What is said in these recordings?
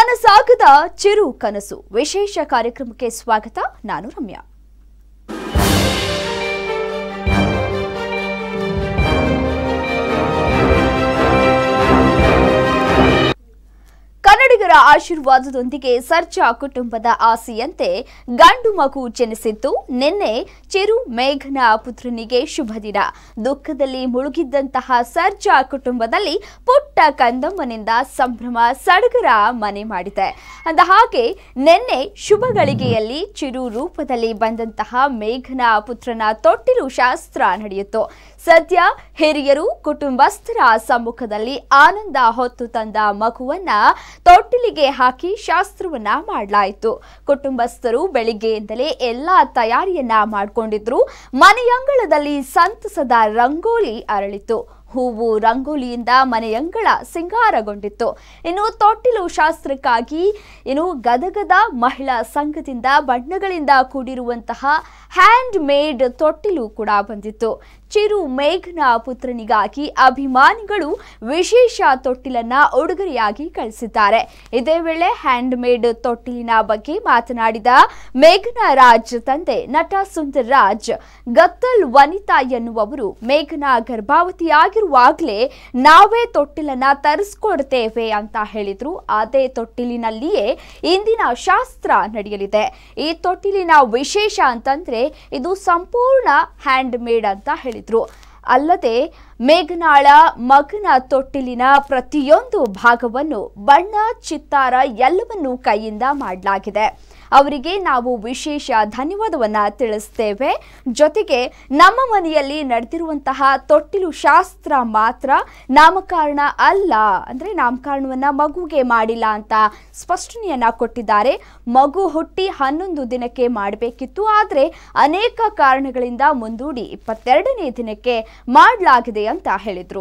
ನನಸಾಗದ ಚಿರು ಕನಸು ವಿಶೇಷ ಕಾರ್ಯಕ್ರಮಕ್ಕೆ ಸ್ವಾಗತ ನಾನು ರಮ್ಯಾ ಕನ್ನಡಿಗರ ಆಶೀರ್ವಾದದೊಂದಿಗೆ ಸರ್ಜಾ ಕುಟುಂಬದ ಆಸೆಯಂತೆ ಗಂಡು ಮಗು ಜನಿಸಿದ್ದು ನಿನ್ನೆ ಚಿರು ಮೇಘನ ಪುತ್ರನಿಗೆ ಶುಭ ದಿನ ದುಃಖದಲ್ಲಿ ಮುಳುಗಿದ್ದಂತಹ ಸರ್ಜಾ ಕುಟುಂಬದಲ್ಲಿ ಪುಟ್ಟ ಕಂದಮ್ಮನಿಂದ ಸಂಭ್ರಮ ಸಡಗರ ಮನೆ ಮಾಡಿದೆ ಅಂದ ಹಾಗೆ ನಿನ್ನೆ ಶುಭ ಗಳಿಗೆಯಲ್ಲಿ ಚಿರು ರೂಪದಲ್ಲಿ ಬಂದಂತಹ ಮೇಘನ ಪುತ್ರನ ತೊಟ್ಟಿಲು ಶಾಸ್ತ್ರ ನಡೆಯಿತು ಸದ್ಯ ಹಿರಿಯರು ಕುಟುಂಬಸ್ಥರ ಸಮ್ಮುಖದಲ್ಲಿ ಆನಂದ ಹೊತ್ತು ತಂದ ಮಗುವನ್ನ ತೊಟ್ಟಿಲಿಗೆ ಹಾಕಿ ಶಾಸ್ತ್ರವನ್ನ ಮಾಡಲಾಯಿತು ಕುಟುಂಬಸ್ಥರು ಬೆಳಿಗ್ಗೆಯಿಂದಲೇ ಎಲ್ಲಾ ತಯಾರಿಯನ್ನ ಮಾಡಿಕೊಂಡಿದ್ರು ಮನೆಯಂಗಳದಲ್ಲಿ ಸಂತಸದ ರಂಗೋಲಿ ಅರಳಿತು ಹೂವು ರಂಗೋಲಿಯಿಂದ ಮನೆಯಂಗಳ ಸಿಂಗಾರಗೊಂಡಿತ್ತು ಇನ್ನು ತೊಟ್ಟಿಲು ಶಾಸ್ತ್ರಕ್ಕಾಗಿ ಇನ್ನು ಗದಗದ ಮಹಿಳಾ ಸಂಘದಿಂದ ಬಣ್ಣಗಳಿಂದ ಕೂಡಿರುವಂತಹ ಹ್ಯಾಂಡ್ ಮೇಡ್ ತೊಟ್ಟಿಲು ಕೂಡ ಬಂದಿತ್ತು ಚಿರು ಮೇಘನ ಪುತ್ರನಿಗಾಗಿ ಅಭಿಮಾನಿಗಳು ವಿಶೇಷ ತೊಟ್ಟಿಲನ್ನ ಉಡುಗೊರೆಯಾಗಿ ಕಳಿಸಿದ್ದಾರೆ ಇದೇ ವೇಳೆ ಹ್ಯಾಂಡ್ ಮೇಡ್ ತೊಟ್ಟಿಲಿನ ಬಗ್ಗೆ ಮಾತನಾಡಿದ ಮೇಘನ ರಾಜ್ ತಂದೆ ನಟ ಸುಂದರ್ ರಾಜ್ ಗತ್ತಲ್ ವನಿತಾ ಎನ್ನುವವರು ಮೇಘನ ಗರ್ಭಾವತಿಯಾಗಿರುವಾಗಲೇ ನಾವೇ ತೊಟ್ಟಿಲನ್ನ ತರಿಸ್ಕೊಡ್ತೇವೆ ಅಂತ ಹೇಳಿದ್ರು ಅದೇ ತೊಟ್ಟಿಲಿನಲ್ಲಿಯೇ ಇಂದಿನ ಶಾಸ್ತ್ರ ನಡೆಯಲಿದೆ ಈ ತೊಟ್ಟಿಲಿನ ವಿಶೇಷ ಅಂತಂದ್ರೆ ಇದು ಸಂಪೂರ್ಣ ಹ್ಯಾಂಡ್ ಮೇಡ್ ಅಂತ ಹೇಳಿದ್ರು ಅಲ್ಲದೆ ಮೇಘನಾಳ ಮಗನ ತೊಟ್ಟಿಲಿನ ಪ್ರತಿಯೊಂದು ಭಾಗವನ್ನು ಬಣ್ಣ ಚಿತ್ತಾರ ಎಲ್ಲವನ್ನೂ ಕೈಯಿಂದ ಮಾಡಲಾಗಿದೆ ಅವರಿಗೆ ನಾವು ವಿಶೇಷ ಧನ್ಯವಾದವನ್ನ ತಿಳಿಸ್ತೇವೆ ಜೊತೆಗೆ ನಮ್ಮ ಮನೆಯಲ್ಲಿ ನಡೆದಿರುವಂತಹ ತೊಟ್ಟಿಲು ಶಾಸ್ತ್ರ ಮಾತ್ರ ನಾಮಕರಣ ಅಲ್ಲ ಅಂದ್ರೆ ನಾಮಕರಣವನ್ನ ಮಗುಗೆ ಮಾಡಿಲ್ಲ ಅಂತ ಸ್ಪಷ್ಟನೆಯನ್ನ ಕೊಟ್ಟಿದ್ದಾರೆ ಮಗು ಹುಟ್ಟಿ ಹನ್ನೊಂದು ದಿನಕ್ಕೆ ಮಾಡಬೇಕಿತ್ತು ಆದರೆ ಅನೇಕ ಕಾರಣಗಳಿಂದ ಮುಂದೂಡಿ ಇಪ್ಪತ್ತೆರಡನೇ ದಿನಕ್ಕೆ ಮಾಡಲಾಗಿದೆ ಅಂತ ಹೇಳಿದ್ರು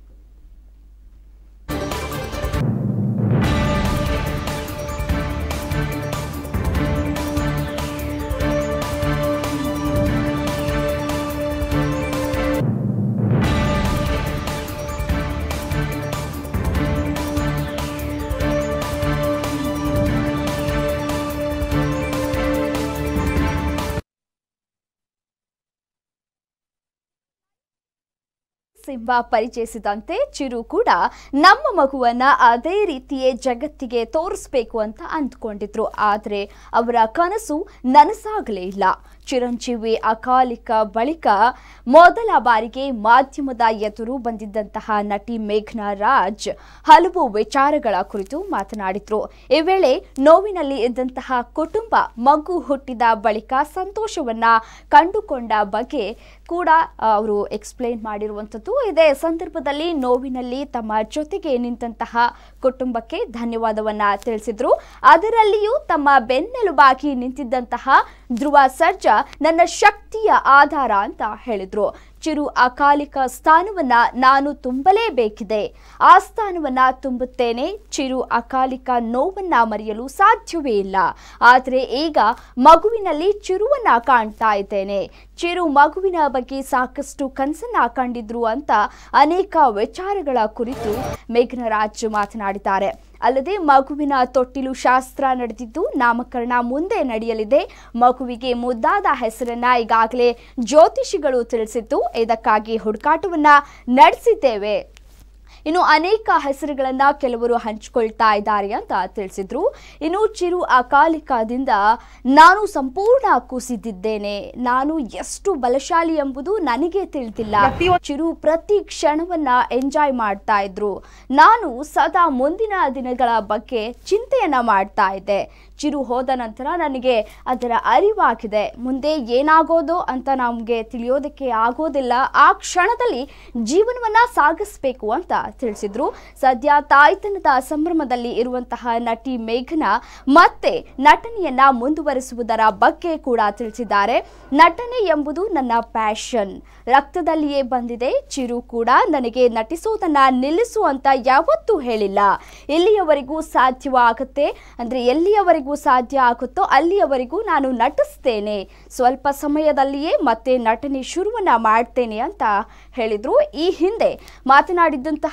ಸಿಂಬಾ ಪರಿಚಯಿಸಿದಂತೆ ಚಿರು ಕೂಡ ನಮ್ಮ ಮಗುವನ್ನ ಅದೇ ರೀತಿಯೇ ಜಗತ್ತಿಗೆ ತೋರಿಸ್ಬೇಕು ಅಂತ ಅಂದ್ಕೊಂಡಿದ್ರು ಆದರೆ ಅವರ ಕನಸು ನನಸಾಗಲೇ ಇಲ್ಲ ಚಿರಂಜೀವಿ ಅಕಾಲಿಕ ಬಳಿಕ ಮೊದಲ ಬಾರಿಗೆ ಮಾಧ್ಯಮದ ಎದುರು ಬಂದಿದ್ದಂತಹ ನಟಿ ಮೇಘನಾ ರಾಜ್ ಹಲವು ವಿಚಾರಗಳ ಕುರಿತು ಮಾತನಾಡಿದ್ರು ಈ ವೇಳೆ ನೋವಿನಲ್ಲಿ ಇದ್ದಂತಹ ಕುಟುಂಬ ಮಗು ಹುಟ್ಟಿದ ಬಳಿಕ ಸಂತೋಷವನ್ನ ಕಂಡುಕೊಂಡ ಬಗ್ಗೆ ಕೂಡ ಅವರು ಎಕ್ಸ್ಪ್ಲೈನ್ ಮಾಡಿರುವಂಥದ್ದು ಇದೇ ಸಂದರ್ಭದಲ್ಲಿ ನೋವಿನಲ್ಲಿ ತಮ್ಮ ಜೊತೆಗೆ ನಿಂತಹ ಕುಟುಂಬಕ್ಕೆ ಧನ್ಯವಾದವನ್ನ ತಿಳಿಸಿದ್ರು ಅದರಲ್ಲಿಯೂ ತಮ್ಮ ಬೆನ್ನೆಲುಬಾಗಿ ನಿಂತಿದ್ದಂತಹ ಧ್ರುವ ಸರ್ಜಾ ನನ್ನ ಶಕ್ತಿಯ ಆಧಾರ ಅಂತ ಹೇಳಿದ್ರು ಚಿರು ಅಕಾಲಿಕ ಸ್ಥಾನವನ್ನ ನಾನು ತುಂಬಲೇಬೇಕಿದೆ ಆ ಸ್ಥಾನವನ್ನ ತುಂಬುತ್ತೇನೆ ಚಿರು ಅಕಾಲಿಕ ನೋವನ್ನ ಮರೆಯಲು ಸಾಧ್ಯವೇ ಇಲ್ಲ ಆದರೆ ಈಗ ಮಗುವಿನಲ್ಲಿ ಚಿರುವನ್ನ ಕಾಣ್ತಾ ಇದ್ದೇನೆ ಚಿರು ಮಗುವಿನ ಬಗ್ಗೆ ಸಾಕಷ್ಟು ಕನಸನ್ನ ಕಂಡಿದ್ರು ಅಂತ ಅನೇಕ ವಿಚಾರಗಳ ಕುರಿತು ಮೇಘನರಾಜ್ ಮಾತನಾಡಿದ್ದಾರೆ ಅಲ್ಲದೆ ಮಗುವಿನ ತೊಟ್ಟಿಲು ಶಾಸ್ತ್ರ ನಡೆದಿದ್ದು ನಾಮಕರಣ ಮುಂದೆ ನಡೆಯಲಿದೆ ಮಗುವಿಗೆ ಮುದ್ದಾದ ಹೆಸರನ್ನ ಈಗಾಗಲೇ ಜ್ಯೋತಿಷಿಗಳು ತಿಳಿಸಿದ್ದು ಇದಕ್ಕಾಗಿ ಹುಡುಕಾಟವನ್ನ ನಡೆಸಿದ್ದೇವೆ ಇನ್ನು ಅನೇಕ ಹೆಸರುಗಳನ್ನ ಕೆಲವರು ಹಂಚಿಕೊಳ್ತಾ ಇದ್ದಾರೆ ಅಂತ ತಿಳಿಸಿದ್ರು ಇನ್ನು ಚಿರು ಅಕಾಲಿಕದಿಂದ ನಾನು ಸಂಪೂರ್ಣ ಕುಸಿದಿದ್ದೇನೆ ನಾನು ಎಷ್ಟು ಬಲಶಾಲಿ ಎಂಬುದು ನನಗೆ ತಿಳಿದಿಲ್ಲ ಚಿರು ಪ್ರತಿ ಕ್ಷಣವನ್ನ ಎಂಜಾಯ್ ಮಾಡ್ತಾ ಇದ್ರು ನಾನು ಸದಾ ಮುಂದಿನ ದಿನಗಳ ಬಗ್ಗೆ ಚಿಂತೆಯನ್ನ ಮಾಡ್ತಾ ಇದ್ದೆ ಚಿರು ಹೋದ ನಂತರ ನನಗೆ ಅದರ ಅರಿವಾಗಿದೆ ಮುಂದೆ ಏನಾಗೋದು ಅಂತ ನಮಗೆ ತಿಳಿಯೋದಕ್ಕೆ ಆಗೋದಿಲ್ಲ ಆ ಕ್ಷಣದಲ್ಲಿ ಜೀವನವನ್ನ ಸಾಗಿಸ್ಬೇಕು ಅಂತ ತಿಳಿಸಿದ್ರು ಸದ್ಯ ತಾಯ್ತನದ ಸಂಭ್ರಮದಲ್ಲಿ ಇರುವಂತಹ ನಟಿ ಮೇಘನಾ ಮತ್ತೆ ನಟನೆಯನ್ನ ಮುಂದುವರಿಸುವುದರ ಬಗ್ಗೆ ಕೂಡ ತಿಳಿಸಿದ್ದಾರೆ ನಟನೆ ಎಂಬುದು ನನ್ನ ಪ್ಯಾಷನ್ ರಕ್ತದಲ್ಲಿಯೇ ಬಂದಿದೆ ಚಿರು ಕೂಡ ನನಗೆ ನಟಿಸೋದನ್ನ ನಿಲ್ಲಿಸು ಅಂತ ಯಾವತ್ತೂ ಹೇಳಿಲ್ಲ ಇಲ್ಲಿಯವರೆಗೂ ಸಾಧ್ಯವಾಗುತ್ತೆ ಅಂದ್ರೆ ಎಲ್ಲಿಯವರೆಗೂ ಸಾಧ್ಯ ಆಗುತ್ತೋ ಅಲ್ಲಿಯವರೆಗೂ ನಾನು ನಟಿಸ್ತೇನೆ ಸ್ವಲ್ಪ ಸಮಯದಲ್ಲಿಯೇ ಮತ್ತೆ ನಟನೆ ಶುರುವನ್ನ ಮಾಡ್ತೇನೆ ಅಂತ ಹೇಳಿದ್ರು ಈ ಹಿಂದೆ ಮಾತನಾಡಿದಂತಹ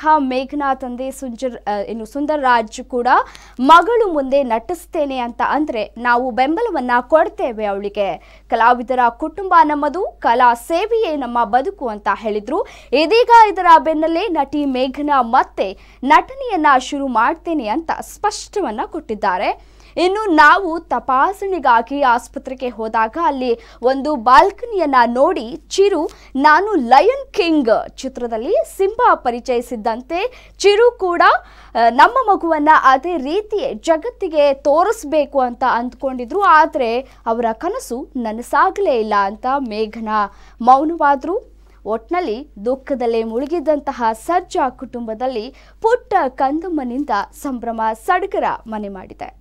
ಮೇಘನಾ ತಂದೆ ಸುಂಜರ್ ಆ, ಏನು ಸುಂದರ್ ರಾಜ್ ಕೂಡ ಮಗಳು ಮುಂದೆ ನಟಿಸ್ತೇನೆ ಅಂತ ಅಂದ್ರೆ ನಾವು ಬೆಂಬಲವನ್ನ ಕೊಡ್ತೇವೆ ಅವಳಿಗೆ ಕಲಾವಿದರ ಕುಟುಂಬ ನಮ್ಮದು ಕಲಾ ಸೇವೆಯೇ ನಮ್ಮ ಬದುಕು ಅಂತ ಹೇಳಿದ್ರು ಇದೀಗ ಇದರ ಬೆನ್ನಲ್ಲೇ ನಟಿ ಮೇಘನಾ ಮತ್ತೆ ನಟನೆಯನ್ನ ಶುರು ಮಾಡ್ತೇನೆ ಅಂತ ಸ್ಪಷ್ಟವನ್ನ ಕೊಟ್ಟಿದ್ದಾರೆ ಇನ್ನು ನಾವು ತಪಾಸಣೆಗಾಗಿ ಆಸ್ಪತ್ರೆಗೆ ಹೋದಾಗ ಅಲ್ಲಿ ಒಂದು ಬಾಲ್ಕನಿಯನ್ನ ನೋಡಿ ಚಿರು ನಾನು ಲಯನ್ ಕಿಂಗ್ ಚಿತ್ರದಲ್ಲಿ ಸಿಂಹ ಪರಿಚಯಿಸಿದ್ದಂತೆ ಚಿರು ಕೂಡ ಆ, ನಮ್ಮ ಮಗುವನ್ನ ಅದೇ ರೀತಿ ಜಗತ್ತಿಗೆ ತೋರಿಸ್ಬೇಕು ಅಂತ ಅಂದ್ಕೊಂಡಿದ್ರು ಆದರೆ ಅವರ ಕನಸು ನನಸಾಗಲೇ ಇಲ್ಲ ಅಂತ ಮೇಘನಾ ಮೌನವಾದ್ರು ಒಟ್ನಲ್ಲಿ ದುಃಖದಲ್ಲೇ ಮುಳುಗಿದ್ದಂತಹ ಸರ್ಜಾ ಕುಟುಂಬದಲ್ಲಿ ಪುಟ್ಟ ಕಂದಮ್ಮನಿಂದ ಸಂಭ್ರಮ ಸಡಗರ ಮನೆ ಮಾಡಿದೆ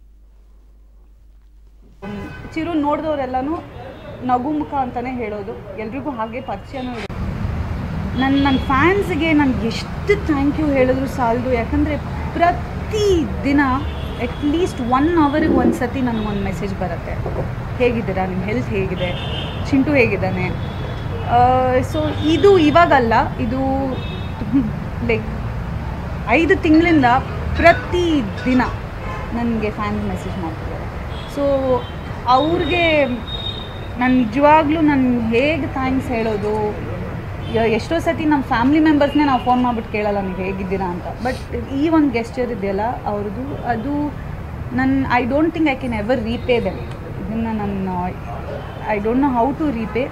ಚಿರು ನೋಡಿದವರೆಲ್ಲನೂ ನಗುಮುಖ ಅಂತಲೇ ಹೇಳೋದು ಎಲ್ರಿಗೂ ಹಾಗೆ ಪರಿಚಯನೂ ಇದೆ ನನ್ನ ನನ್ನ ಫ್ಯಾನ್ಸ್ಗೆ ನನಗೆ ಎಷ್ಟು ಥ್ಯಾಂಕ್ ಯು ಹೇಳಿದ್ರು ಸಾಲದು ಯಾಕಂದರೆ ಪ್ರತಿ ದಿನ ಅಟ್ಲೀಸ್ಟ್ ಒನ್ ಅವರಿಗೆ ಒಂದು ಸತಿ ನನಗೊಂದು ಮೆಸೇಜ್ ಬರುತ್ತೆ ಹೇಗಿದ್ದೀರಾ ನಿಮ್ಮ ಹೆಲ್ತ್ ಹೇಗಿದೆ ಚಿಂಟು ಹೇಗಿದ್ದಾನೆ ಸೊ ಇದು ಇವಾಗಲ್ಲ ಇದು ಲೈಕ್ ಐದು ತಿಂಗಳಿಂದ ಪ್ರತಿ ದಿನ ನನಗೆ ಫ್ಯಾನ್ಸ್ ಮೆಸೇಜ್ ಮಾಡ್ತಿದ್ದಾರೆ ಸೊ ಅವ್ರಿಗೆ ನಾನು ನಿಜವಾಗ್ಲೂ ನಾನು ಹೇಗೆ ಥ್ಯಾಂಕ್ಸ್ ಹೇಳೋದು ಯ- ಎಷ್ಟೋ ಸತಿ ನಮ್ಮ ಫ್ಯಾಮಿಲಿ ಮೆಂಬರ್ಸ್ನೇ ನಾವು ಫೋನ್ ಮಾಡ್ಬಿಟ್ಟು ಕೇಳಲ್ಲ ನೀವು ಹೇಗಿದ್ದೀರಾ ಅಂತ ಬಟ್ ಈ ಒಂದು ಗೆಸ್ಚರ್ ಇದೆಯಲ್ಲ ಅವ್ರದ್ದು ಅದು ನನ್ನ I don't think I can ever repay them ಇದನ್ನು ನನ್ನ I don't know how to repay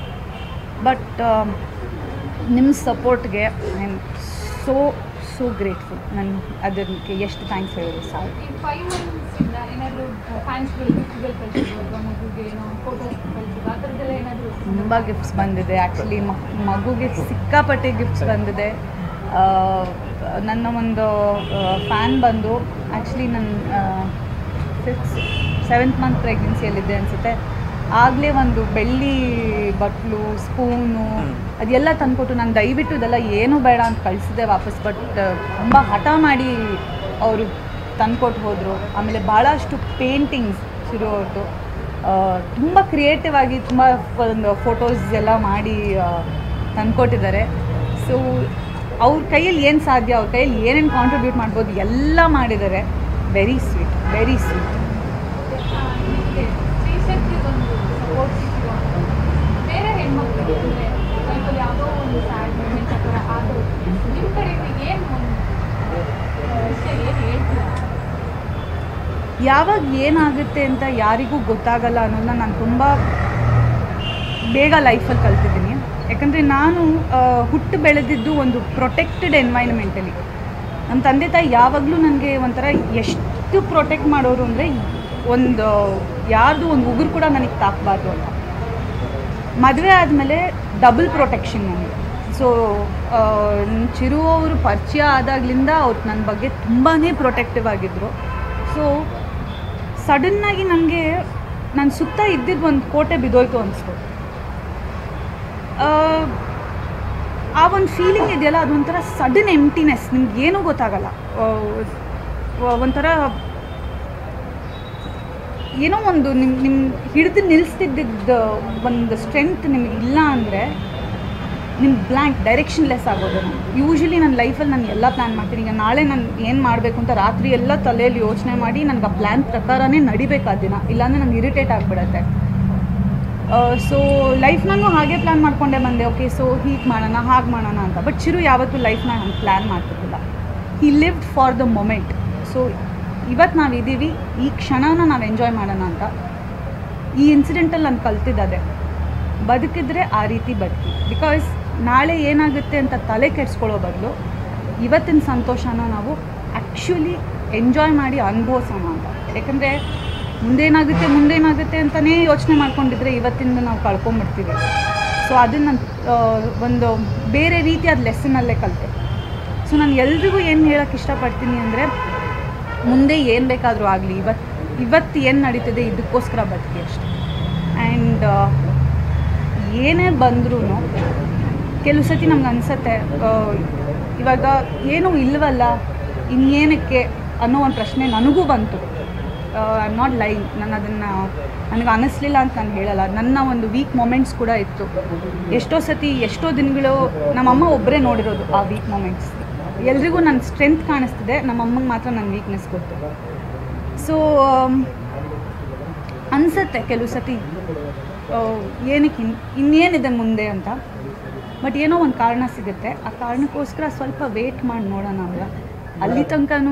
but ನಿಮ್ಮ ಸಪೋರ್ಟ್ಗೆ I am so so grateful ನಾನು ಅದಕ್ಕೆ ಎಷ್ಟು ಥ್ಯಾಂಕ್ಸ್ ಹೇಳಿದ್ರು ಸಾಕು ಈ ಫೈವ್ ಮಂತ್ಸಿಂದ ಏನಾದರೂ ಫ್ಯಾನ್ಸ್ಗಳು ಗಿಫ್ಟ್ಗಳು ಕಳಿಸಿದ್ರು ಮಗುಗೆ ಏನೋ ಫೋಟೋಸ್ ಕಳಿಸಿದ್ರು ಆ ಥರದ್ದೆಲ್ಲ ಏನಾದರೂ ತುಂಬ ಗಿಫ್ಟ್ಸ್ ಬಂದಿದೆ ಆ್ಯಕ್ಚುಲಿ ಮಗುಗೆ ಸಿಕ್ಕಾಪಟ್ಟೆ ಗಿಫ್ಟ್ಸ್ ಬಂದಿದೆ ಆ, ನನ್ನ ಒಂದು ಫ್ಯಾನ್ ಬಂದು ಆ್ಯಕ್ಚುಲಿ ನನ್ನ ಸಿಕ್ಸ್ ಸೆವೆಂತ್ ಮಂತ್ ಪ್ರೆಗ್ನೆನ್ಸಿಯಲ್ಲಿದ್ದೆ ಅನಿಸುತ್ತೆ ಆಗಲೇ ಒಂದು ಬೆಳ್ಳಿ ಬಟ್ಲು ಸ್ಪೂನು ಅದೆಲ್ಲ ತಂದ್ಕೊಟ್ಟು ನಾನು ದಯವಿಟ್ಟು ಇದೆಲ್ಲ ಏನೂ ಬೇಡ ಅಂತ ಕಳಿಸಿದೆ ವಾಪಸ್ ಬಟ್ ತುಂಬ ಹಠ ಮಾಡಿ ಅವರು ತಂದ್ಕೊಟ್ಟು ಹೋದರು ಆಮೇಲೆ ಭಾಳಷ್ಟು ಪೇಂಟಿಂಗ್ಸ್ ಶುರು ಅವ್ರದ್ದು ತುಂಬ ಕ್ರಿಯೇಟಿವ್ ಆಗಿ ತುಂಬ ಒಂದು ಫೋಟೋಸ್ ಎಲ್ಲ ಮಾಡಿ ತಂದ್ಕೊಟ್ಟಿದ್ದಾರೆ ಸೊ ಅವ್ರ ಕೈಯಲ್ಲಿ ಏನು ಸಾಧ್ಯ ಅವ್ರ ಕೈಯಲ್ಲಿ ಏನೇನು ಕಾಂಟ್ರಿಬ್ಯೂಟ್ ಮಾಡ್ಬೋದು ಎಲ್ಲ ಮಾಡಿದ್ದಾರೆ ವೆರಿ ಸ್ವೀಟ್ ವೆರಿ ಸ್ವೀಟ್ ನಿಮಗೆ ಸ್ತ್ರೀಶಕ್ತಿ ಒಂದು ಸಪೋರ್ಟ್ ಸಿಕ್ಕಿರೋ ಬೇರೆ ಹೆಣ್ಮಕ್ಳು ಅಂದರೆ ಲೈಫಲ್ಲಿ ಯಾವುದೋ ಒಂದು ಸ್ಯಾಡ್ ಮೂಮೆಂಟ್ ಆ ಥರ ಆದರೂ ನಿಮ್ಮ ಕಡೆಯಿಂದ ಏನು ಒಂದು ವಿಷಯ ಏನು ಹೇಳ್ತೀರಾ ಯಾವಾಗ ಏನಾಗುತ್ತೆ ಅಂತ ಯಾರಿಗೂ ಗೊತ್ತಾಗಲ್ಲ ಅನ್ನೋದನ್ನ ನಾನು ತುಂಬ ಬೇಗ ಲೈಫಲ್ಲಿ ಕಲ್ತಿದ್ದೀನಿ ಯಾಕಂದರೆ ನಾನು ಆ, ಹುಟ್ಟು ಬೆಳೆದಿದ್ದು ಒಂದು ಪ್ರೊಟೆಕ್ಟೆಡ್ ಎನ್ವೈರನ್ಮೆಂಟಲ್ಲಿ ನಮ್ಮ ತಂದೆ ತಾಯಿ ಯಾವಾಗಲೂ ನನಗೆ ಒಂಥರ ಎಷ್ಟು ಪ್ರೊಟೆಕ್ಟ್ ಮಾಡೋರು ಅಂದರೆ ಒಂದು ಯಾರ್ದು ಒಂದು ಉಗುರು ಕೂಡ ನನಗೆ ತಾಕಬಾರ್ದು ಅಂತ ಮದುವೆ ಆದಮೇಲೆ ಡಬಲ್ ಪ್ರೊಟೆಕ್ಷನ್ ನನಗೆ ಸೊ ಚಿರು ಅವರು ಪರಿಚಯ ಆದಾಗ್ಲಿಂದ ಅವ್ರು ನನ್ನ ಬಗ್ಗೆ ತುಂಬಾ ಪ್ರೊಟೆಕ್ಟಿವ್ ಆಗಿದ್ದರು ಸೊ ಸಡನ್ನಾಗಿ ನನಗೆ ನನ್ನ ಸುತ್ತ ಇದ್ದಿದ್ದು ಒಂದು ಕೋಟೆ ಬಿದ್ದೋಯ್ತು ಅನಿಸ್ತು ಆ ಒಂದು ಫೀಲಿಂಗ್ ಇದೆಯಲ್ಲ ಅದೊಂಥರ ಸಡನ್ ಎಂಟಿನೆಸ್ ನಿಮ್ಗೆ ಏನೂ ಗೊತ್ತಾಗಲ್ಲ ಆ, ಒ- ಒಂಥರ ಏನೋ ಒಂದು ನಿಮ್ಮ ನಿಮ್ಮ ಹಿಡಿದು ನಿಲ್ಲಿಸ್ತಿದ್ದಿದ್ದ ಒಂದು ಸ್ಟ್ರೆಂತ್ ನಿಮ್ಗೆ ಇಲ್ಲ ಅಂದರೆ ನಿಮ್ಮ ಬ್ಲ್ಯಾಂಕ್ ಡೈರೆಕ್ಷನ್ಲೆಸ್ ಆಗೋದು ನಾನು ಯೂಶ್ವಲಿ ನನ್ನ ಲೈಫಲ್ಲಿ ನಾನು ಎಲ್ಲ ಪ್ಲ್ಯಾನ್ ಮಾಡ್ತೀನಿ ಈಗ ನಾಳೆ ನಾನು ಏನು ಮಾಡಬೇಕು ಅಂತ ರಾತ್ರಿ ಎಲ್ಲ ತಲೆಯಲ್ಲಿ ಯೋಚನೆ ಮಾಡಿ ನನಗೆ ಆ ಪ್ಲ್ಯಾನ್ ಪ್ರಕಾರನೇ ನಡಿಬೇಕು ಆ ದಿನ ಇಲ್ಲಾಂದರೆ ನಂಗೆ ಇರಿಟೇಟ್ ಆಗಿಬಿಡತ್ತೆ ಸೊ ಲೈಫ್ನಾಗೂ ಹಾಗೆ ಪ್ಲ್ಯಾನ್ ಮಾಡ್ಕೊಂಡೇ ಬಂದೆ ಓಕೆ ಸೊ ಹೀಗೆ ಮಾಡೋಣ ಹಾಗೆ ಮಾಡೋಣ ಅಂತ ಬಟ್ ಚಿರು ಯಾವತ್ತೂ ಲೈಫ್ನ ಹಂಗೆ ಪ್ಲ್ಯಾನ್ ಮಾಡ್ತಿರ್ಲಿಲ್ಲ he lived for the moment so ಇವತ್ತು ನಾವು ಇದ್ದೀವಿ ಈ ಕ್ಷಣನ ನಾವು ಎಂಜಾಯ್ ಮಾಡೋಣ ಅಂತ ಈ ಇನ್ಸಿಡೆಂಟಲ್ಲಿ ನಾನು ಕಲ್ತಿದ್ದದೆ ಬದುಕಿದ್ರೆ ಆ ರೀತಿ ಬದುಕಿ ಬಿಕಾಸ್ ನಾಳೆ ಏನಾಗುತ್ತೆ ಅಂತ ತಲೆ ಕೆಡಿಸ್ಕೊಳ್ಳೋ ಬದಲು ಇವತ್ತಿನ ಸಂತೋಷನ ನಾವು ಆ್ಯಕ್ಚುಲಿ ಎಂಜಾಯ್ ಮಾಡಿ ಅನುಭವಿಸೋಣ ಅಂತ ಯಾಕಂದರೆ ಮುಂದೇನಾಗುತ್ತೆ ಮುಂದೇನಾಗುತ್ತೆ ಅಂತಲೇ ಯೋಚನೆ ಮಾಡ್ಕೊಂಡಿದ್ರೆ ಇವತ್ತಿಂದ ನಾವು ಕಳ್ಕೊಂಬಿಡ್ತೀವಿ ಸೊ ಅದನ್ನು ಒಂದು ಬೇರೆ ರೀತಿಯಾದ ಲೆಸನಲ್ಲೇ ಕಲಿತೆ ಸೊ ನಾನು ಎಲ್ರಿಗೂ ಏನು ಹೇಳೋಕ್ಕೆ ಇಷ್ಟಪಡ್ತೀನಿ ಅಂದರೆ ಮುಂದೆ ಏನು ಬೇಕಾದರೂ ಆಗಲಿ ಇವತ್ತು ಇವತ್ತು ಏನು ನಡೀತಿದೆ ಇದಕ್ಕೋಸ್ಕರ ಬದುಕಿ ಅಷ್ಟೆ ಆ್ಯಂಡ್ ಏನೇ ಬಂದ್ರೂ ಕೆಲವು ಸತಿ ನಮ್ಗೆ ಅನಿಸತ್ತೆ ಇವಾಗ ಏನೂ ಇಲ್ವಲ್ಲ ಇನ್ನೇನಕ್ಕೆ ಅನ್ನೋ ಒಂದು ಪ್ರಶ್ನೆ ನನಗೂ ಬಂತು ಐ ಆಮ್ ನಾಟ್ ಲೈನ್ ನಾನು ಅದನ್ನು ನನಗೆ ಅನ್ನಿಸ್ಲಿಲ್ಲ ಅಂತ ನಾನು ಹೇಳಲ್ಲ ನನ್ನ ಒಂದು ವೀಕ್ ಮೊಮೆಂಟ್ಸ್ ಕೂಡ ಇತ್ತು ಎಷ್ಟೋ ಸತಿ ಎಷ್ಟೋ ದಿನಗಳು ನಮ್ಮಮ್ಮ ಒಬ್ಬರೇ ನೋಡಿರೋದು ಆ ವೀಕ್ ಮೊಮೆಂಟ್ಸ್ ಎಲ್ರಿಗೂ ನನ್ನ ಸ್ಟ್ರೆಂತ್ ಕಾಣಿಸ್ತಿದೆ ನಮ್ಮ ಅಮ್ಮಂಗೆ ಮಾತ್ರ ನನ್ನ ವೀಕ್ನೆಸ್ ಗೊತ್ತು ಸೊ ಅನಿಸುತ್ತೆ ಕೆಲವು ಸತಿ ಆ, ಏನಕ್ಕೆ ಇನ್ ಇನ್ನೇನಿದೆ ಮುಂದೆ ಅಂತ ಬಟ್ ಏನೋ ಒಂದು ಕಾರಣ ಸಿಗುತ್ತೆ ಆ ಕಾರಣಕ್ಕೋಸ್ಕರ ಸ್ವಲ್ಪ ವೇಟ್ ಮಾಡಿ ನೋಡೋಣ ಅಲ್ವಾ ಅಲ್ಲಿ ತನಕನೂ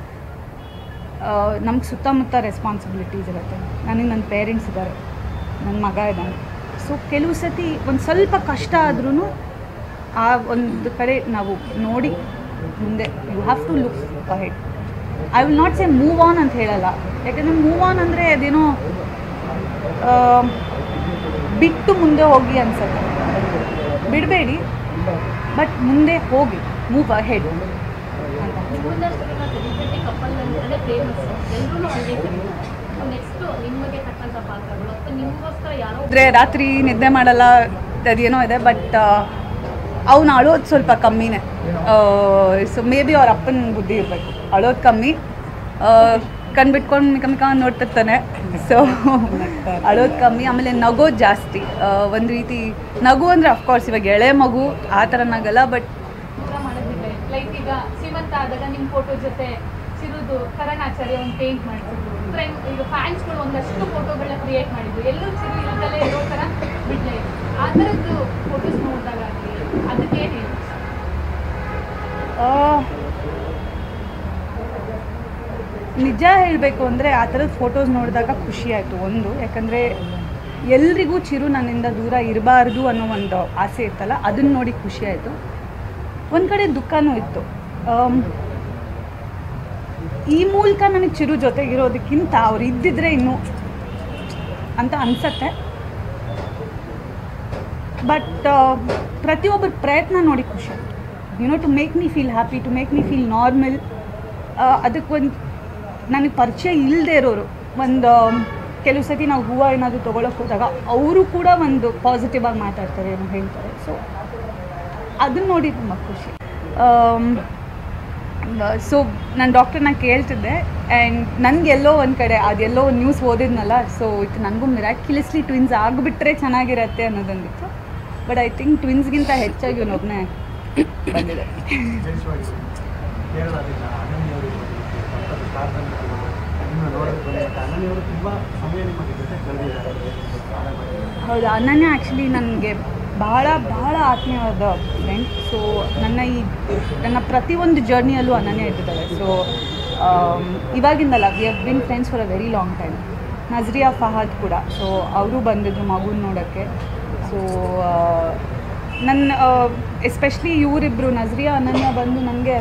ನಮ್ಗೆ ಸುತ್ತಮುತ್ತ ರೆಸ್ಪಾನ್ಸಿಬಿಲಿಟೀಸ್ ಇರುತ್ತೆ ನನಗೆ ನನ್ನ ಪೇರೆಂಟ್ಸ್ ಇದ್ದಾರೆ ನನ್ನ ಮಗ ಇದ್ದಾನೆ ಸೊ ಕೆಲವು ಸತಿ ಒಂದು ಸ್ವಲ್ಪ ಕಷ್ಟ ಆದ್ರೂ ಆ ಒಂದು ಕಡೆ ನಾವು ನೋಡಿ ಮುಂದೆ you have to look ahead I will not say move on ಅಂತ ಹೇಳಲ್ಲ ಯಾಕಂದರೆ ಮೂವ್ ಆನ್ ಅಂದರೆ ಅದೇನೋ ಆ, ಬಿಟ್ಟು ಮುಂದೆ ಹೋಗಿ ಅನ್ಸುತ್ತೆ ಬಿಡಬೇಡಿ ಬಟ್ ಮುಂದೆ ಹೋಗಿ ಮೂವ್ ಅಹೆಡ್ ಅಂತ ಮೂರ್ನಷ್ಟೆಲ್ಲ ಸೆಲೆಬ್ರಿಟಿ ಕಪಲ್ ಅಂದ್ರೆ ಫೇಮಸ್ ಎಲ್ಲರೂ ಹಂಗೆ ನೆಕ್ಸ್ಟ್ ನಿಮಗೆ ತಕ್ಕಂಥ ಪಾತ್ರಗಳು ಅಥವಾ ನಿಮಗೋಸ್ಕರ ಯಾರೋ ಅಂದರೆ ರಾತ್ರಿ ನಿದ್ದೆ ಮಾಡಲ್ಲ ಅದೇನೋ ಇದೆ ಬಟ್ ಅವ್ನು ಅಳೋದು ಸ್ವಲ್ಪ ಕಮ್ಮಿನೇ ಸೊ ಮೇ ಬಿ ಅವ್ರ ಅಪ್ಪನ ಬುದ್ಧಿ ಇರಬೇಕು ಅಳೋದು ಕಮ್ಮಿ ಕಣ್ ಬಿಟ್ಕೊಂಡು ಮಿಕ ಮಿಕ ನೋಡ್ತಿರ್ತಾನೆ ಸೊ ಅಳೋದು ಕಮ್ಮಿ ಆಮೇಲೆ ನಗೋದು ಜಾಸ್ತಿ ಒಂದು ರೀತಿ ನಗು ಅಂದರೆ ಅಫ್ಕೋರ್ಸ್ ಇವಾಗ ಎಳೆ ಮಗು ಆ ಥರ ನಗಲ್ಲ ಬಟ್ ಕೂಡ ಮಾಡೋದಿಲ್ಲ ಲೈಕ್ ಈಗ ಶ್ರೀಮಂತ ಆದಾಗ ನಿಮ್ಮ ಫೋಟೋ ಜೊತೆ ಚಿರುದು ಕರಣ್ ಆಚಾರ್ಯ ಒಂದು ಪೇಂಟ್ ಮಾಡಿಸಿದ್ರು ಫ್ರೆಂಡ್ ಈಗ ಫ್ಯಾನ್ಸ್ಗಳು ಒಂದಷ್ಟು ಫೋಟೋಗಳನ್ನ ಕ್ರಿಯೇಟ್ ಮಾಡಿದ್ರು ಎಲ್ಲೂ ಚಿರು ಇಲ್ದಲೇ ಇರೋ ಥರ ಬಿಡ್ಲೇ ಇಲ್ಲ ಆ ಥರದ್ದು ಫೋಟೋಸ್ ನೋಡಿದಾಗ ಆಗಲಿ ಅದಕ್ಕೆ ಏನು ಹೇಳಿ ಆ, ನಿಜ ಹೇಳಬೇಕು ಅಂದರೆ ಆ ಥರದ ಫೋಟೋಸ್ ನೋಡಿದಾಗ ಖುಷಿ ಆಯಿತು ಒಂದು ಯಾಕಂದರೆ ಎಲ್ರಿಗೂ ಚಿರು ನನ್ನಿಂದ ದೂರ ಇರಬಾರ್ದು ಅನ್ನೋ ಒಂದು ಆಸೆ ಇತ್ತಲ್ಲ ಅದನ್ನ ನೋಡಿ ಖುಷಿ ಆಯಿತು ಒಂದು ಕಡೆ ದುಃಖನೂ ಇತ್ತು ಆಮ್, ಈ ಮೂಲಕ ನನಗೆ ಚಿರು ಜೊತೆಗಿರೋದಕ್ಕಿಂತ ಅವ್ರು ಇದ್ದಿದ್ರೆ ಇನ್ನೂ ಅಂತ ಅನ್ಸತ್ತೆ ಬಟ್ ಪ್ರತಿಯೊಬ್ಬರ ಪ್ರಯತ್ನ ನೋಡಿ ಖುಷಿ you know to make me feel happy to make me feel normal ಅದಕ್ಕೆ ಒಂದು ನನಗೆ ಪರಿಚಯ ಇಲ್ಲದೆ ಇರೋರು ಒಂದು ಕೆಲವು ಸತಿ ನಾವು ಹೂವು ಏನಾದರೂ ತೊಗೊಳಕ್ಕೆ ಹೋದಾಗ ಅವರು ಕೂಡ ಒಂದು ಪಾಸಿಟಿವ್ ಆಗಿ ಮಾತಾಡ್ತಾರೆ ಏನೋ ಹೇಳ್ತಾರೆ ಸೊ ಅದನ್ನ ನೋಡಿ ತುಂಬ ಖುಷಿ ಸೊ ನಾನು ಡಾಕ್ಟರ್ನ ಕೇಳ್ತಿದ್ದೆ ಆ್ಯಂಡ್ ನನಗೆಲ್ಲೋ ಒಂದು ಕಡೆ ಅದೆಲ್ಲೋ ಒಂದು ನ್ಯೂಸ್ ಓದಿದ್ನಲ್ಲ ಸೊ ಇದು ನನಗೂ ಮಿರಾಕ್ಯುಲಸ್ಲಿ ಟ್ವಿನ್ಸ್ ಆಗಿಬಿಟ್ರೆ ಚೆನ್ನಾಗಿರತ್ತೆ ಅನ್ನೋದೊಂದಿತ್ತು ಬಟ್ ಐ ಥಿಂಕ್ ಟ್ವಿನ್ಸ್ಗಿಂತ ಹೆಚ್ಚಾಗಿ ಇವನೊಬ್ಬನೇ ಬಂದಿದೆ ವಿಶೇಷವಾಗಿ ಕೇರಳದಿಂದ ಅನನ್ಯವರು ಬಂದಿದ್ದು ಸ್ಟಾರ್ ನಿಮ್ಮ ನೋಡೋಕ್ಕೆ ಬಂದಿದ್ದ ಅನನ್ಯವರು ತುಂಬ ಸಮಯ ನಿಮಗೆ ಜೊತೆ ಕಳೆದಿದ್ದಾರೆ ಹೌದು ಅನನ್ಯ ಆ್ಯಕ್ಚುಲಿ ನನಗೆ ಬಹಳ ಬಹಳ ಆತ್ಮೀಯವಾದ ಫ್ರೆಂಡ್ ಸೊ ನನ್ನ ಈ ನನ್ನ ಪ್ರತಿಯೊಂದು ಜರ್ನಿಯಲ್ಲೂ ಅನನ್ಯ ಇಟ್ಟಿದ್ದಾಳೆ ಸೊ ಇವಾಗಿಂದಲ್ಲ we have been friends for a very long time Nazriya Fahad ಕೂಡ ಸೊ ಅವರು ಬಂದಿದ್ರು ಮಗುನ ನೋಡೋಕ್ಕೆ ಸೊ ನನ್ನ ಎಸ್ಪೆಷಲಿ ಇವರಿಬ್ಬರು ನಜ್ರಿಯಾ ಅನನ್ಯ ಬಂದು ನನಗೆ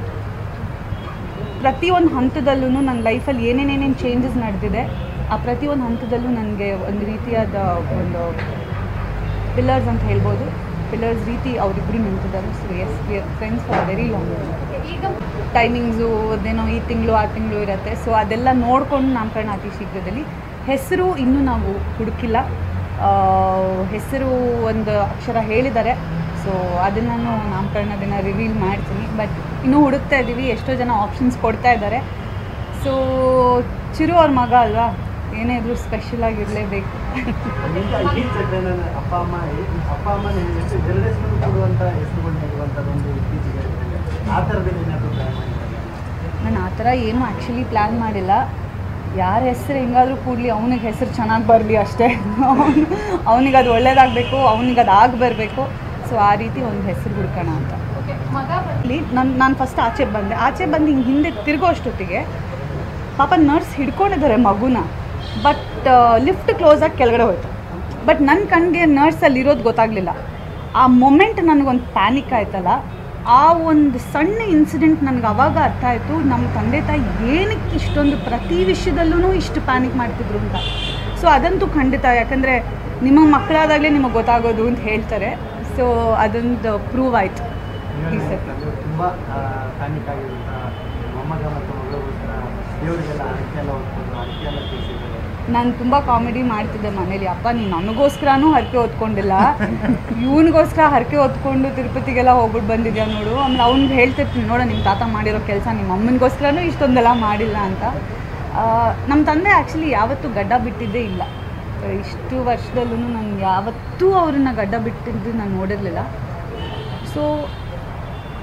ಪ್ರತಿಯೊಂದು ಹಂತದಲ್ಲೂ ನನ್ನ ಲೈಫಲ್ಲಿ ಏನೇನೇನೇನು ಚೇಂಜಸ್ ನಡೆದಿದೆ ಆ ಪ್ರತಿಯೊಂದು ಹಂತದಲ್ಲೂ ನನಗೆ ಒಂದು ರೀತಿಯಾದ ಒಂದು ಪಿಲ್ಲರ್ಸ್ ಅಂತ ಹೇಳ್ಬೋದು ಪಿಲ್ಲರ್ಸ್ ರೀತಿ ಅವರಿಬ್ಬರು ನಿಂತಿದ್ದಾರೆ so as we are friends for very long ಈಗ ಟೈಮಿಂಗ್ಸು ಅದೇನೋ ಈ ತಿಂಗಳು ಆ ತಿಂಗಳು ಇರುತ್ತೆ ಸೊ ಅದೆಲ್ಲ ನೋಡ್ಕೊಂಡು ನಾಮಕರಣ ಅತಿ ಶೀಘ್ರದಲ್ಲಿ ಹೆಸರು ಇನ್ನೂ ನಾವು ಹುಡುಕಿಲ್ಲ ಆ, ಹೆಸರು ಒಂದು ಅಕ್ಷರ ಹೇಳಿದ್ದಾರೆ ಸೊ ಅದನ್ನು ನಾನು ನಾಮಕರಣ ದಿನ ರಿವೀಲ್ ಮಾಡ್ತೀನಿ ಬಟ್ ಇನ್ನೂ ಹುಡುಕ್ತಾ ಇದ್ದೀವಿ ಎಷ್ಟೋ ಜನ ಆಪ್ಷನ್ಸ್ ಕೊಡ್ತಾ ಇದ್ದಾರೆ ಸೊ ಚಿರು ಅವ್ರ ಮಗ ಅಲ್ವಾ ಏನೇ ಇದ್ರೂ ಸ್ಪೆಷಲ್ ಆಗಿರಲೇಬೇಕು ಈಗ ಈ ಚಟ್ಟನ ಅಪ್ಪ ಅಮ್ಮ ಅಪ್ಪ ಅಮ್ಮ ಎಷ್ಟು ಎರಡು ಹೆಸರು ಕೊಡುವಂಥ ಹೆಸರುಗಳು ನೀಡುವಂಥದ್ದು ಒಂದು ಇತ್ತೀಚೆಗೆ ಆ ಥರದಲ್ಲಿ ಏನಾದರೂ ಪ್ಲ್ಯಾನ್ ಮಾಡಿದ್ದಾರೆ ನಾನು ಆ ಥರ ಏನೂ ಆ್ಯಕ್ಚುಲಿ ಪ್ಲ್ಯಾನ್ ಮಾಡಿಲ್ಲ ಯಾರ ಹೆಸರು ಹೆಂಗಾದರೂ ಕೂಡಲಿ ಅವನಿಗೆ ಹೆಸರು ಚೆನ್ನಾಗಿ ಬರಲಿ ಅಷ್ಟೇ ಅವನಿಗೆ ಅದು ಒಳ್ಳೇದಾಗಬೇಕು ಅವನಿಗೆ ಅದು ಆಗಿ ಬರಬೇಕು ಸೊ ಆ ರೀತಿ ಒಂದು ಹೆಸರು ಹುಡ್ಕೋಣ ಅಂತ ಓಕೆ ಮಗ ಬಂದು ಅಲ್ಲಿ ನಾನು ನಾನು ಫಸ್ಟ್ ಆಚೆ ಬಂದೆ ಆಚೆ ಬಂದು ಹಿಂಗೆ ಹಿಂದೆ ತಿರುಗೋ ಅಷ್ಟೊತ್ತಿಗೆ ಪಾಪ ನರ್ಸ್ ಹಿಡ್ಕೊಂಡಿದ್ದಾರೆ ಮಗುನ ಬಟ್ ಲಿಫ್ಟ್ ಕ್ಲೋಸ್ ಆಗಿ ಕೆಳಗಡೆ ಹೋಯ್ತು ಬಟ್ ನನ್ನ ಕಣ್ಗೆ ನರ್ಸ್ ಅಲ್ಲಿ ಇರೋದು ಗೊತ್ತಾಗಲಿಲ್ಲ ಆ ಮೊಮೆಂಟ್ ನನಗೊಂದು ಪ್ಯಾನಿಕ್ ಆಯ್ತಲ್ಲ ಆ ಒಂದು ಸಣ್ಣ ಇನ್ಸಿಡೆಂಟ್ ನನಗೆ ಅವಾಗ ಅರ್ಥ ಆಯಿತು ನಮ್ಮ ತಂದೆ ತಾಯಿ ಏನಕ್ಕೆ ಇಷ್ಟೊಂದು ಪ್ರತಿ ವಿಷಯದಲ್ಲೂ ಇಷ್ಟು ಪ್ಯಾನಿಕ್ ಮಾಡ್ತಿದ್ರು ಅಂತ ಸೊ ಅದಂತೂ ಖಂಡಿತ ಯಾಕಂದರೆ ನಿಮ್ಮ ಮಕ್ಕಳಾದಾಗಲೇ ನಿಮಗೆ ಗೊತ್ತಾಗೋದು ಅಂತ ಹೇಳ್ತಾರೆ ಸೊ ಅದೊಂದು ಪ್ರೂವ್ ಆಯಿತು ಈ ಸತಿ ತುಂಬ ಪ್ಯಾನಿಕ್ ಆಗಿರುವಂಥ ಮೊಮ್ಮಗ ಮತ್ತು ಮಗಳಿಗೋಸ್ಕರ ದೇವರಿಗೆಲ್ಲ ಹರಕೆ ಎಲ್ಲ ಹೊತ್ಕೊಂಡು ಹರಕೆ ಎಲ್ಲ ತೀರಿಸಿದ್ದಾರೆ ನಾನು ತುಂಬ ಕಾಮಿಡಿ ಮಾಡ್ತಿದ್ದೆ ಮನೇಲಿ ಅಪ್ಪ ನೀನು ನನಗೋಸ್ಕರನೂ ಹರಕೆ ಹೊತ್ಕೊಂಡಿಲ್ಲ ಇವನಿಗೋಸ್ಕರ ಹರಕೆ ಹೊತ್ಕೊಂಡು ತಿರುಪತಿಗೆಲ್ಲ ಹೋಗ್ಬಿಟ್ಟು ಬಂದಿದ್ಯಾ ನೋಡು ಆಮೇಲೆ ಅವ್ನಿಗೆ ಹೇಳ್ತಿರ್ತೀನಿ ನೋಡ ನಿಮ್ಮ ತಾತ ಮಾಡಿರೋ ಕೆಲಸ ನಿಮ್ಮ ಅಮ್ಮನಿಗೋಸ್ಕರನೂ ಇಷ್ಟೊಂದೆಲ್ಲ ಮಾಡಿಲ್ಲ ಅಂತ ಆ, ನಮ್ಮ ತಂದೆ ಆ್ಯಕ್ಚುಲಿ ಯಾವತ್ತೂ ಗಡ್ಡ ಬಿಟ್ಟಿದ್ದೇ ಇಲ್ಲ ಇಷ್ಟು ವರ್ಷದಲ್ಲೂ ನಾನು ಯಾವತ್ತೂ ಅವ್ರನ್ನ ಗಡ್ಡ ಬಿಟ್ಟಿದ್ದು ನಾನು ನೋಡಿರಲಿಲ್ಲ ಸೊ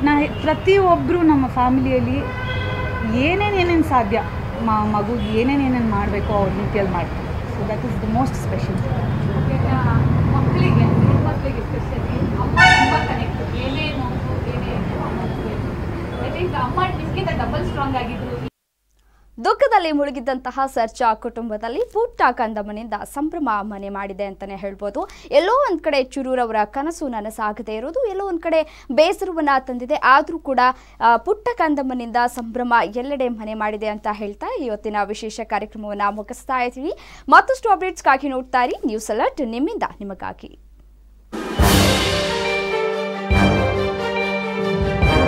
ನಾ ಪ್ರತಿಯೊಬ್ಬರು ನಮ್ಮ ಫ್ಯಾಮಿಲಿಯಲ್ಲಿ ಏನೇನು ಏನೇನು ಸಾಧ್ಯ ಮ ಮಗು ಏನೇನು ಏನೇನು ಮಾಡಬೇಕು ಅವ್ರ ರೀತಿಯಲ್ಲಿ ಮಾಡ್ತಾರೆ so that is the most special okay ಮಕ್ಕಳಿಗೆ ಹೆಣ್ಮಕ್ಳಿಗೆ ಸ್ಪೆಷಲಿ ಅಮ್ಮ ತುಂಬ ಕನೆಕ್ಟ್ ಏನೇ ನೋವು ಏನೇ ಐ ಥಿಂಕ್ ಅಮ್ಮ ನಿಮ್ಗಿಂತ ಡಬಲ್ ಸ್ಟ್ರಾಂಗ್ ಆಗಿದ್ರು ದುಃಖದಲ್ಲಿ ಮುಳುಗಿದ್ದಂತಹ ಸರ್ಜಾ ಕುಟುಂಬದಲ್ಲಿ ಪುಟ್ಟ ಕಂದಮ್ಮನಿಂದ ಸಂಭ್ರಮ ಮನೆ ಮಾಡಿದೆ ಅಂತಾನೆ ಹೇಳ್ಬೋದು ಎಲ್ಲೋ ಒಂದ್ ಕಡೆ ಚುರೂರವರ ಕನಸು ನನಸಾಗದೇ ಇರೋದು ಎಲ್ಲೋ ಒಂದ್ ಕಡೆ ಬೇಸರವನ್ನ ತಂದಿದೆ ಆದರೂ ಕೂಡ ಆ, ಪುಟ್ಟ ಕಂದಮ್ಮನಿಂದ ಸಂಭ್ರಮ ಎಲ್ಲೆಡೆ ಮನೆ ಮಾಡಿದೆ ಅಂತ ಹೇಳ್ತಾ ಇವತ್ತಿನ ವಿಶೇಷ ಕಾರ್ಯಕ್ರಮವನ್ನು ಮುಗಿಸ್ತಾ ಇದ್ದೀವಿ ಮತ್ತಷ್ಟು ಅಪ್ಡೇಟ್ಸ್ಗಾಗಿ ನೋಡ್ತಾ ಇರಿ ನ್ಯೂಸ್ ಅಲರ್ಟ್ ನಿಮ್ಮಿಂದ ನಿಮಗಾಗಿ